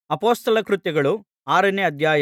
ಅಪೊಸ್ತಲರ ಕೃತ್ಯಗಳು ಆರನೇ ಅಧ್ಯಾಯ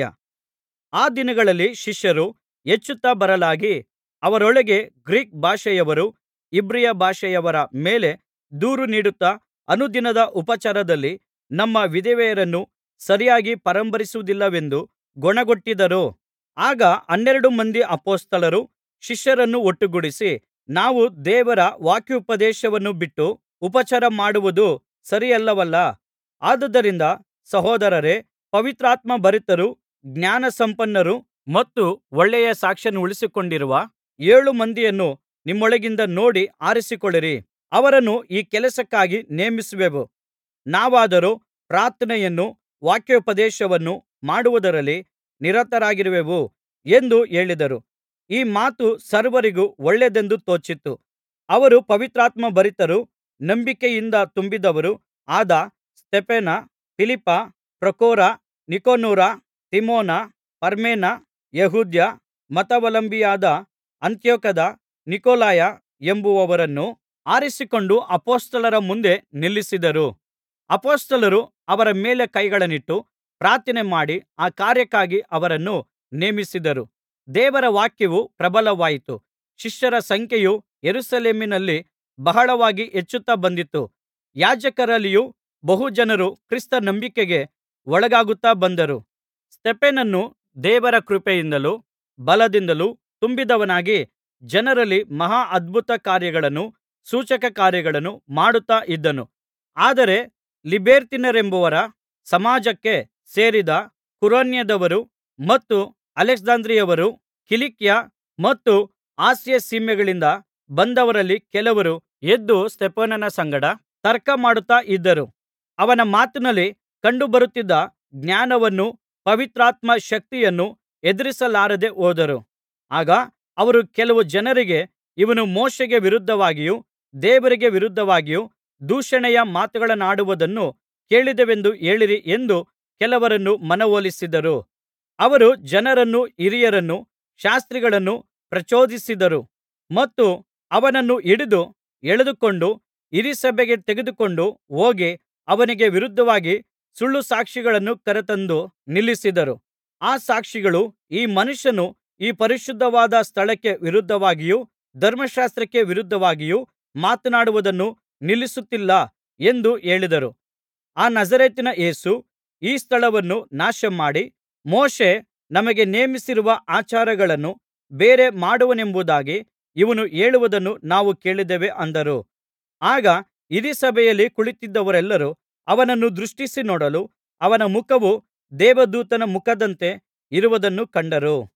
ಆ ದಿನಗಳಲ್ಲಿ ಶಿಷ್ಯರು ಹೆಚ್ಚುತ್ತಾ ಬರಲಾಗಿ ಅವರೊಳಗೆ ಗ್ರೀಕ್ ಭಾಷೆಯವರೂ ಇಬ್ರಿಯ ಭಾಷೆಯವರ ಮೇಲೆ ದೂರು ನೀಡುತ್ತಾ ಅನುದಿನದ ಉಪಚಾರದಲ್ಲಿ ನಮ್ಮ ವಿಧವೆಯರನ್ನು ಸರಿಯಾಗಿ ಪರಾಂಬರಿಸುವುದಿಲ್ಲವೆಂದು ಗೊಣಗುಟ್ಟಿದರು ಆಗ ಹನ್ನೆರಡು ಮಂದಿ ಅಪೊಸ್ತಲರು ಶಿಷ್ಯರನ್ನು ಒಟ್ಟುಗೂಡಿಸಿ ನಾವು ದೇವರ ವಾಕ್ಯೋಪದೇಶವನ್ನು ಬಿಟ್ಟು ಉಪಚಾರ ಮಾಡುವುದು ಸರಿಯಲ್ಲವಲ್ಲಾ ಆದುದರಿಂದ ಸಹೋದರರೇ ಪವಿತ್ರಾತ್ಮಭರಿತರೂ ಜ್ಞಾನಸಂಪನ್ನರೂ ಮತ್ತು ಒಳ್ಳೆಯ ಸಾಕ್ಷಿಯನ್ನುಳಿಸಿಕೊಂಡಿರುವ ಏಳು ಮಂದಿಯನ್ನು ನಿಮ್ಮೊಳಗಿಂದ ನೋಡಿ ಆರಿಸಿಕೊಳ್ಳಿರಿ ಅವರನ್ನು ಈ ಕೆಲಸಕ್ಕಾಗಿ ನೇಮಿಸುವೆವು ನಾವಾದರೋ ಪ್ರಾರ್ಥನೆಯನ್ನೂ ವಾಕ್ಯೋಪದೇಶವನ್ನೂ ಮಾಡುವುದರಲ್ಲಿ ನಿರತರಾಗಿರುವೆವು ಎಂದು ಹೇಳಿದರು ಈ ಮಾತು ಸರ್ವರಿಗೂ ಒಳ್ಳೆಯದೆಂದು ತೋಚಿತು ಅವರು ಪವಿತ್ರಾತ್ಮಭರಿತರೂ ನಂಬಿಕೆಯಿಂದ ತುಂಬಿದವರೂ ಆದ ಸ್ತೆಫನ ಫಿಲಿಪ್ಪ ಪ್ರೊಖೋರ ನಿಕನೋರ ತಿಮೋನ ಪರ್ಮೇನ ಯೆಹೂದ್ಯ ಮತಾವಲಂಬಿಯಾದ ಅಂತಿಯೋಕ್ಯದ ನಿಕೊಲಾಯ ಎಂಬುವವರನ್ನು ಆರಿಸಿಕೊಂಡು ಅಪೊಸ್ತಲರ ಮುಂದೆ ನಿಲ್ಲಿಸಿದರು ಅಪೊಸ್ತಲರು ಅವರ ಮೇಲೆ ಕೈಗಳನ್ನಿಟ್ಟು ಪ್ರಾರ್ಥನೆಮಾಡಿ ಆ ಕಾರ್ಯಕ್ಕಾಗಿ ಅವರನ್ನು ನೇಮಿಸಿದರು ದೇವರ ವಾಕ್ಯವು ಪ್ರಬಲವಾಯಿತು ಶಿಷ್ಯರ ಸಂಖ್ಯೆಯು ಯೆರೂಸಲೇಮಿನಲ್ಲಿ ಬಹಳವಾಗಿ ಹೆಚ್ಚುತ್ತಾ ಬಂದಿತು ಯಾಜಕರಲ್ಲಿಯೂ ಬಹು ಜನರು ಕ್ರಿಸ್ತ ನಂಬಿಕೆಗೆ ಒಳಗಾಗುತ್ತಾ ಬಂದರು ಸ್ತೆಫನನು ದೇವರ ಕೃಪೆಯಿಂದಲೂ ಬಲದಿಂದಲೂ ತುಂಬಿದವನಾಗಿ ಜನರಲ್ಲಿ ಮಹಾ ಅದ್ಭುತಕಾರ್ಯಗಳನ್ನೂ ಸೂಚಕಕಾರ್ಯಗಳನ್ನೂ ಮಾಡುತ್ತಾ ಇದ್ದನು ಆದರೆ ಲಿಬೆರ್ತೀನರೆಂಬುವರ ಸಮಾಜಕ್ಕೆ ಸೇರಿದ ಕುರೇನ್ಯದವರು ಮತ್ತು ಅಲೆಕ್ಸಾಂದ್ರಿಯವರು ಕಿಲಿಕ್ಯ ಮತ್ತು ಆಸ್ಯ ಸೀಮೆಗಳಿಂದ ಬಂದವರಲ್ಲಿ ಕೆಲವರು ಎದ್ದು ಸ್ತೆಫನನ ಸಂಗಡ ತರ್ಕಮಾಡುತ್ತಾ ಇದ್ದರು ಅವನ ಮಾತಿನಲ್ಲಿ ಕಂಡುಬರುತ್ತಿದ್ದ ಜ್ಞಾನವನ್ನೂ ಪವಿತ್ರಾತ್ಮ ಶಕ್ತಿಯನ್ನೂ ಎದುರಿಸಲಾರದೆ ಹೋದರು ಆಗ ಅವರು ಕೆಲವು ಜನರಿಗೆ ಇವನು ಮೋಶೆಗೆ ವಿರುದ್ಧವಾಗಿಯೂ ದೇವರಿಗೆ ವಿರುದ್ಧವಾಗಿಯೂ ದೂಷಣೆಯ ಮಾತುಗಳನ್ನಾಡುವುದನ್ನು ಕೇಳಿದೆವೆಂದು ಹೇಳಿರಿ ಎಂದು ಕೆಲವರನ್ನು ಮನವೊಲಿಸಿದರು ಅವರು ಜನರನ್ನೂ ಹಿರಿಯರನ್ನೂ ಶಾಸ್ತ್ರಿಗಳನ್ನೂ ಪ್ರಚೋದಿಸಿದರು ಮತ್ತು ಅವನನ್ನು ಹಿಡಿದು ಎಳೆದುಕೊಂಡು ಹಿರೀಸಭೆಗೆ ತೆಗೆದುಕೊಂಡು ಹೋಗಿ ಅವನಿಗೆ ವಿರುದ್ಧವಾಗಿ ಸುಳ್ಳು ಸಾಕ್ಷಿಗಳನ್ನು ಕರೆತಂದು ನಿಲ್ಲಿಸಿದರು ಆ ಸಾಕ್ಷಿಗಳು ಈ ಮನುಷ್ಯನು ಈ ಪರಿಶುದ್ಧವಾದ ಸ್ಥಳಕ್ಕೆ ವಿರುದ್ಧವಾಗಿಯೂ ಧರ್ಮಶಾಸ್ತ್ರಕ್ಕೆ ವಿರುದ್ಧವಾಗಿಯೂ ಮಾತನಾಡುವುದನ್ನು ನಿಲ್ಲಿಸುತ್ತಿಲ್ಲ ಎಂದು ಹೇಳಿದರು ಆ ನಜರೇತಿನ ಯೇಸು ಈ ಸ್ಥಳವನ್ನು ನಾಶಮಾಡಿ ಮೋಶೆ ನಮಗೆ ನೇಮಿಸಿರುವ ಆಚಾರಗಳನ್ನು ಬೇರೆ ಮಾಡುವನೆಂಬುದಾಗಿ ಇವನು ಹೇಳುವುದನ್ನು ನಾವು ಕೇಳಿದ್ದೇವೆ ಅಂದರು ಆಗ ಹಿರೀಸಭೆಯಲ್ಲಿ ಕುಳಿತಿದ್ದವರೆಲ್ಲರೂ ಅವನನ್ನು ದೃಷ್ಟಿಸಿ ನೋಡಲು ಅವನ ಮುಖವು ದೇವದೂತನ ಮುಖದಂತೆ ಇರುವುದನ್ನು ಕಂಡರು